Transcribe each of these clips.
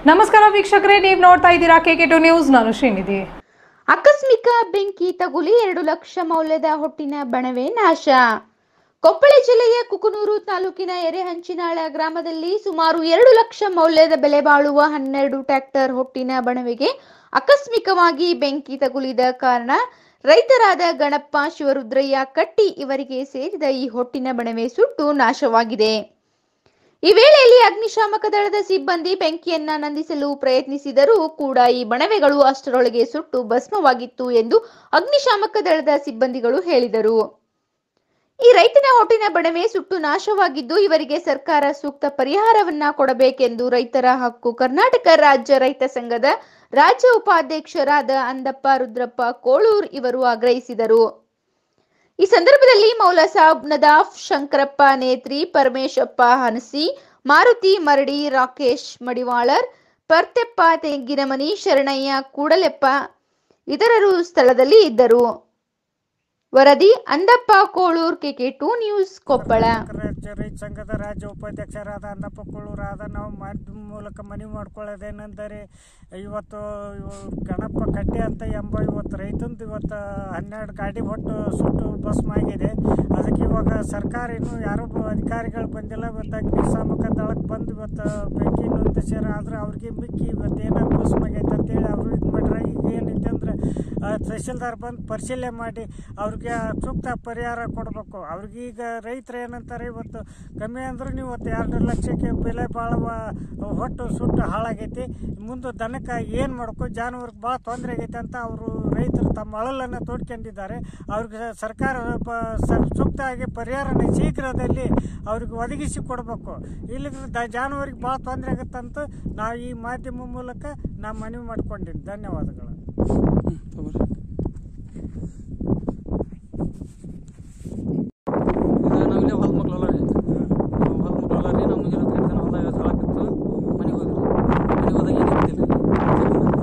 ನಮಸ್ಕಾರ ವೀಕ್ಷಕರೇ ನೀವು ನೋಡ್ತಾ ಇದ್ದೀರಾ ಕೆ ಟು ನ್ಯೂಸ್ ನಾನು ಶ್ರೀನಿಧಿ ಆಕಸ್ಮಿಕ ಬೆಂಕಿ ತಗುಲಿ ಎರಡು ಲಕ್ಷ ಮೌಲ್ಯದ ಹೊಟ್ಟಿನ ಬಣವೆ ನಾಶ ಕೊಪ್ಪಳ ಜಿಲ್ಲೆಯ ಕುಕನೂರು ತಾಲೂಕಿನ ಎರೆಹಂಚಿನಾಳ ಗ್ರಾಮದಲ್ಲಿ ಸುಮಾರು ಎರಡು ಲಕ್ಷ ಮೌಲ್ಯದ ಬೆಲೆ ಬಾಳುವ ಹನ್ನೆರಡು ಟ್ರ್ಯಾಕ್ಟರ್ ಹೊಟ್ಟಿನ ಬಣವೆಗೆ ಆಕಸ್ಮಿಕವಾಗಿ ಬೆಂಕಿ ತಗುಲಿದ ಕಾರಣ ರೈತರಾದ ಗಣಪ ಶಿವರುದ್ರಯ್ಯ ಕಟ್ಟಿ ಇವರಿಗೆ ಸೇರಿದ ಈ ಹೊಟ್ಟಿನ ಬಣವೆ ಸುಟ್ಟು ನಾಶವಾಗಿದೆ ಈ ವೇಳೆಯಲ್ಲಿ ಅಗ್ನಿಶಾಮಕ ದಳದ ಸಿಬ್ಬಂದಿ ಬೆಂಕಿಯನ್ನ ನಂದಿಸಲು ಪ್ರಯತ್ನಿಸಿದರೂ ಕೂಡ ಈ ಬಣವೆಗಳು ಅಷ್ಟರೊಳಗೆ ಸುಟ್ಟು ಭಸ್ಮವಾಗಿತ್ತು ಎಂದು ಅಗ್ನಿಶಾಮಕ ದಳದ ಸಿಬ್ಬಂದಿಗಳು ಹೇಳಿದರು ಈ ರೈತನ ಹೊಟ್ಟಿನ ಬಣವೆ ಸುಟ್ಟು ನಾಶವಾಗಿದ್ದು ಇವರಿಗೆ ಸರ್ಕಾರ ಸೂಕ್ತ ಪರಿಹಾರವನ್ನ ಕೊಡಬೇಕೆಂದು ರೈತರ ಹಕ್ಕು ಕರ್ನಾಟಕ ರಾಜ್ಯ ರೈತ ಸಂಘದ ರಾಜ್ಯ ಉಪಾಧ್ಯಕ್ಷರಾದ ಅಂದಪ್ಪ ರುದ್ರಪ್ಪ ಕೋಳೂರ್ ಇವರು ಆಗ್ರಹಿಸಿದರು ಈ ಸಂದರ್ಭದಲ್ಲಿ ಮೌಲ ಸಾಬ್ ನದಾಫ್ ಶಂಕರಪ್ಪ ನೇತ್ರಿ ಪರಮೇಶಪ್ಪ ಹನಸಿ ಮಾರುತಿ ಮರಡಿ ರಾಕೇಶ್ ಮಡಿವಾಳರ್ ಪರ್ತೆಪ್ಪ ತೆಂಗಿನಮನಿ ಶರಣಯ್ಯ ಕೂಡಲೆಪ್ಪ ಇತರರು ಸ್ಥಳದಲ್ಲಿ ಇದ್ದರು ವರದಿ Andappa Kolur K K two news Koppal ರಾಜ್ಯ ರೈತ ಸಂಘದ ರಾಜ್ಯ ಉಪಾಧ್ಯಕ್ಷರಾದ ಅಂದಪ್ಪ ಕೊಳ್ಳೂರಾದ ನಾವು ಮಾಧ್ಯಮ ಮೂಲಕ ಮನವಿ ಮಾಡ್ಕೊಳ್ಳೋದೇನೆಂದರೆ ಇವತ್ತು ಇವು ಗಣಪ ಕಟ್ಟೆ ಅಂತ ಎಂಬ ಇವತ್ತು ರೈತಂದು ಇವತ್ತು ಹನ್ನೆರಡು ಗಾಡಿ ಹೊಟ್ಟು ಸುಟ್ಟು ಭಸ್ಮ ಆಗಿದೆ ಅದಕ್ಕೆ ಇವಾಗ ಸರ್ಕಾರ ಇನ್ನೂ ಯಾರೂ ಬ- ಅಧಿಕಾರಿಗಳು ಬಂದಿಲ್ಲ ಇವತ್ತು ಅಗ್ನಿಶಾಮಕ ದಳಕ್ಕೆ ಬಂದು ಇವತ್ತು ಬೆಂಕಿ ನೊಂದಿಸ್ಯಾರ ಆದ್ರೆ ಅವ್ರಿಗೆ ಮಿಕ್ಕಿ ಇವತ್ತು ಏನೋ ಭಸ್ಮ ಆಗೈತೆ ಅಂತೇಳಿ ಅವರು ಇದು ಮಾಡ್ರೆ ಈಗ ಏನೈತೆ ಅಂದ್ರೆ ಆ, ತಹಶೀಲ್ದಾರ್ ಬಂದು ಪರಿಶೀಲನೆ ಮಾಡಿ ಅವ್ರಿಗೆ ಸೂಕ್ತ ಪರಿಹಾರ ಕೊಡಬೇಕು ಅವ್ರಿಗೆ ಈಗ ರೈತರು ಏನಂತಾರೆ ಇವತ್ತು ಕಮ್ಮಿ ಅಂದ್ರೆ ನೀವು ಇವತ್ತು ಎರಡು ಲಕ್ಷಕ್ಕೆ ಬೆಲೆ ಬಾಳುವ ಹೊಟ್ಟು ಸುಟ್ಟು ಹಾಳಾಗೈತಿ ಮುಂದೆ ದನಕ್ಕೆ ಏನು ಮಾಡ್ಕೊ ಜಾನುವಾರಿಗೆ ಭಾಳ ತೊಂದರೆ ಆಗೈತೆ ಅಂತ ಅವರು ರೈತರು ತಮ್ಮ ಅಳಲನ್ನು ತೋಡ್ಕೊಂಡಿದ್ದಾರೆ ಅವ್ರಿಗೆ ಸರ್ಕಾರ ಪ- ಸ- ಸೂಕ್ತವಾಗಿ ಪರಿಹಾರನ ಶೀಘ್ರದಲ್ಲಿ ಅವ್ರಿಗೆ ಒದಗಿಸಿ ಕೊಡಬೇಕು ಇಲ್ಲಿದ್ರೆ ದ ಜಾನುವಾರಿಗೆ ಭಾಳ ತೊಂದರೆ ಆಗುತ್ತಂತ ನಾವು ಈ ಮಾಧ್ಯಮ ಮೂಲಕ ನಾ ಮನವಿ ಮಾಡ್ಕೊಂಡಿದ್ದೀನಿ ಧನ್ಯವಾದಗಳು ಇದು ನಾವಿಲ್ಲೇ ಹೊಲ ಮಕ್ಳು ಅಲ್ಲ ರೀ ನಾವು ಹೊಲ ಮಕ್ಳು ಅಲ್ಲ ರೀ ನಾವು ಮುಂಜಾನೆ ಹತ್ತು ಗಂಟೆ ಹೊಲದಾಗ ಜೋಳ ಕಿತ್ತು ಮನೆಗೆ ಹೋದ್ರಿ ಮನೆಗೆ ಹೋದಾಗ ಏನು ಇರ್ತಿಲ್ಲ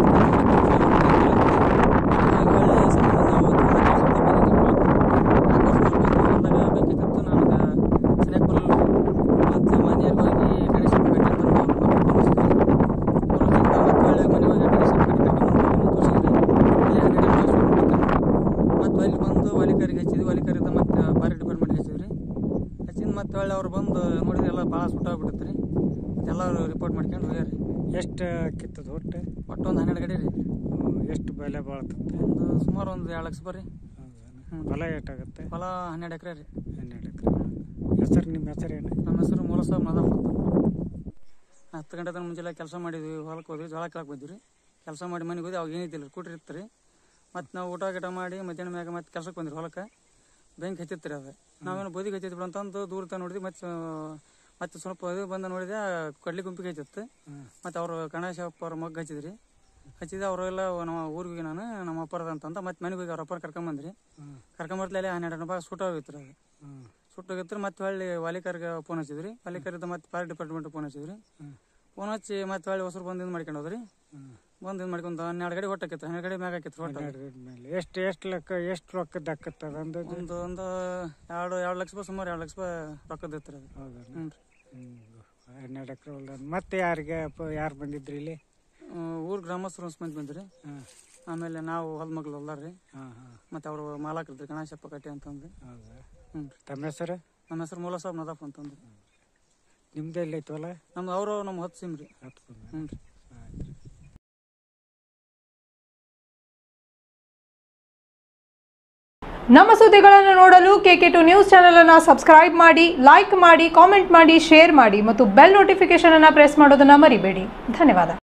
ಹೊಲದಾಗ ಬೆಂಕಿ ಕತ್ತು ನನಗೆ ಸರಿಯಾಗಿ ಬರಲಿಲ್ಲ ಮತ್ತು ಮನೆಯವ್ರಿಗೆ ಹೋಗಿ ಗಣೇಶ ಹಬ್ಬ ಕಟ್ಟಿ ತಂದು ಅವ್ರು ಮತ್ತೆ ಒಳ್ಳೆ ಮನೆ ಹೋಗಿ ಗಣೇಶ ಹಬ್ಬ ಕಟ್ಟಿ ಕರ್ಕೊಂಡು ತೋರಿಸಿದ್ರಿ ಇಲ್ಲೇ ಅಂಗಡಿ ಮತ್ತು ಅಲ್ಲಿ ಬಂದು ವಾಲಿಕರಿಗೆ ಹಚ್ಚಿದ್ವಿ ವಾಲಿಕರಿಂದ ಮತ್ತೆ ಫಾರೆಸ್ಟ್ ಡಿಪಾರ್ಟ್ಮೆಂಟ್ಗೆ ಹಚ್ಚಿದ್ರಿ ಹಚ್ಚಿದ ಮತ್ತೆ ಒಳ್ಳೆ ಅವ್ರು ಬಂದು ನೋಡಿದ್ರೆ ಎಲ್ಲ ಭಾಳ ಸುಟ್ಟಾಗ್ಬಿಟ್ಟಿತ್ತು ರೀ ಎಲ್ಲರೂ ರಿಪೋರ್ಟ್ ಮಾಡ್ಕೊಂಡು ಹೋಗ್ಯಾರ ರೀ ಎಷ್ಟು ಕಿತ್ತದ ಒಟ್ಟು ಒಟ್ಟು ಒಂದು ಹನ್ನೆರಡು ಗಡಿ ರೀ ಹ್ಮ್, ಎಷ್ಟು ಬೆಲೆ ಬಾಳ್ತದೆ ಒಂದು ಸುಮಾರು ಒಂದು ಎರಡು ಲಕ್ಷ ಬರ್ರಿ ಹ್ಮ್. ಹೊಲ ಎಷ್ಟಾಗುತ್ತೆ ಹೊಲ ಹನ್ನೆರಡು ಎಕರೆ ರೀ ಹನ್ನೆರಡು ಎಕರೆ ಹೆಸರು ನಿಮ್ಮ ಹೆಸರೇನು ನಮ್ಮ ಹೆಸರು ಮೂಲ ಸಾಬ್ ನದಾಫ್ ಅಂತ ಹತ್ತು ಗಂಟೆ ತನಕ ಮುಂಚೆಲ್ಲ ಕೆಲಸ ಮಾಡಿದ್ವಿ ಹೊಲಕ್ಕೆ ಹೋದ್ವಿ ಜೋಳ ಕೇಳಕ್ಕೆ ಬಂದ್ವಿ ರೀ ಕೆಲಸ ಮಾಡಿ ಮನೆಗೆ ಹೋದ್ವಿ ಅವಾಗ ಏನಿದ್ದಿಲ್ಲ ಕೂಟ್ರಿ ಇತ್ತು ರೀ ಮತ್ತು ನಾವು ಊಟ ಗೀಟ ಮಾಡಿ ಮಧ್ಯಾಹ್ನ ಮ್ಯಾಗ ಮತ್ತೆ ಕೆಲಸಕ್ಕೆ ಬಂದ್ರಿ ಹೊಲಕ್ಕೆ ಬೆಂಕಿ ಹತ್ತಿತ್ತು ರೀ ಅದು ನಾವೇನು ಬದಿಗೆ ಹತ್ತಿತ್ತು ಬಿಡು ಅಂತಂದು ದೂರ ತ ನೋಡಿದ್ವಿ ಮತ್ತು ಮತ್ತೆ ಸ್ವಲ್ಪ ಇದು ಬಂದು ನೋಡಿದೆ ಕಡ್ಲಿ ಗುಂಪಿಗೆ ಹತ್ತಿತ್ತು ಮತ್ತು ಅವರು ಗಣೇಶಪ್ಪ ಅವ್ರ ಮಗ್ಗ ಹಚ್ಚಿದ್ರಿ ಹಚ್ಚಿದೆ ಅವರೆಲ್ಲ ನಮ್ಮ ಊರಿಗೆ ನಾನು ನಮ್ಮ ಅಪ್ಪರದ ಅಂತಂದ ಮತ್ತೆ ಮನೆಗೆ ಹೋಗಿ ಅವ್ರ ಅಪ್ಪರ ಕರ್ಕೊಂಬಂದ್ರಿ ಕರ್ಕೊಂಬರ್ತಲೇ ಹನ್ನೆರಡು ರೂಪಾಯಿ ಸುಟ್ಟೋಗಿತ್ತು ರೀ ಅದು ಸುಟ್ಟೋಗಿತ್ತು ಮತ್ತೆ ಹೊಳ್ಳಿ ವಾಲಿಕರ್ಗೆ ಫೋನ್ ಹಚ್ಚಿದ್ರಿ ವಾಲಿಕರಿಂದ ಮತ್ತೆ ಫೈರ್ ಡಿಪಾರ್ಟ್ಮೆಂಟ್ ಫೋನ್ ಹಚ್ಚಿದ್ರಿ ಫೋನ್ ಹಚ್ಚಿ ಮತ್ತೆ ಹೊಳ್ಳಿ ಹೊಸರು ಬಂದು ಇದು ಮಾಡ್ಕೊಂಡು ಹೋದ್ರಿ ಬಂದು ಇದು ಮಾಡ್ಕೊಂಡು ಹನ್ನೆರಡು ಗಡಿ ಹೊಟ್ಟಕ್ಕಿತ್ತು ಹನ್ನೆರಡು ಗಡಿ ಮ್ಯಾಗ ಹಾಕಿತ್ತು ಹೊಟ್ಟ ಹನ್ನೆರಡು ಮೇಲೆ ಎಷ್ಟು ಎಷ್ಟು ಲೆಕ್ಕ ಎಷ್ಟು ರೊಕ್ಕದ ಹಾಕತ್ತದ ಅಂದಾಜು ಒಂದು ಒಂದು ಎರಡು ಎರಡು ಲಕ್ಷ ರೂಪಾಯಿ ಸುಮಾರು ಎರಡು ಲಕ್ಷ ರೂಪಾಯಿ ರೊಕ್ಕದ ಇತ್ತು ರೀ ಅದು ಹೌದಾ ಹ್ಞೂ ರೀ ಹನ್ನೆರಡು ಎಕರೆ ಹೊಲ ಮತ್ತೆ ಯಾರಿಗೆ ಯಾರು ಬಂದಿದ್ರಿ ಇಲ್ಲಿ ಊರು ಗ್ರಾಮಸ್ಥರು ಒಂದು ಮಂದಿ ಬಂದ್ರಿ ಹಾಂ ಆಮೇಲೆ ನಾವು ಹೊಲ ಮಗ್ಳು ಹೊಲ್ದಾರ ರೀ ಹಾಂ ಹಾಂ ಮತ್ತು ಅವರು ಮಾಲಾಕರಿದ್ರಿ ಗಣೇಶಪ್ಪ ಕಟ್ಟಿ ಅಂತಂದು ಹೌದಾ ಹ್ಞೂ ರೀ ತಮ್ಮ ಹೆಸರು ನಮ್ಮ ಹೆಸರು ಮೂಲ ಸಾಬ್ ನದಾಫ್ ಅಂತಂದು ನಿಮ್ದು ಎಲ್ಲೈತೆ ಹೊಲ ನಮ್ದು ಅವರು ನಮ್ಮ ಹತ್ತು ಸಿಮ್ ರೀ ಹತ್ಕೊಂಡು ಹ್ಞೂ ರೀ ಆಯ್ತು ನಮ್ಮ ಸುದ್ದಿಗಳನ್ನು ನೋಡಲು ಕೆ ಟು ನ್ಯೂಸ್ ಚಾನೆಲ್ ಅನ್ನು ಸಬ್ಸ್ಕ್ರೈಬ್ ಮಾಡಿ ಲೈಕ್ ಮಾಡಿ ಕಾಮೆಂಟ್ ಮಾಡಿ ಶೇರ್ ಮಾಡಿ ಮತ್ತು ಬೆಲ್ ನೋಟಿಫಿಕೇಶನ್ ಅನ್ನು ಪ್ರೆಸ್ ಮಾಡೋದನ್ನ ಮರಿಬೇಡಿ ಧನ್ಯವಾದ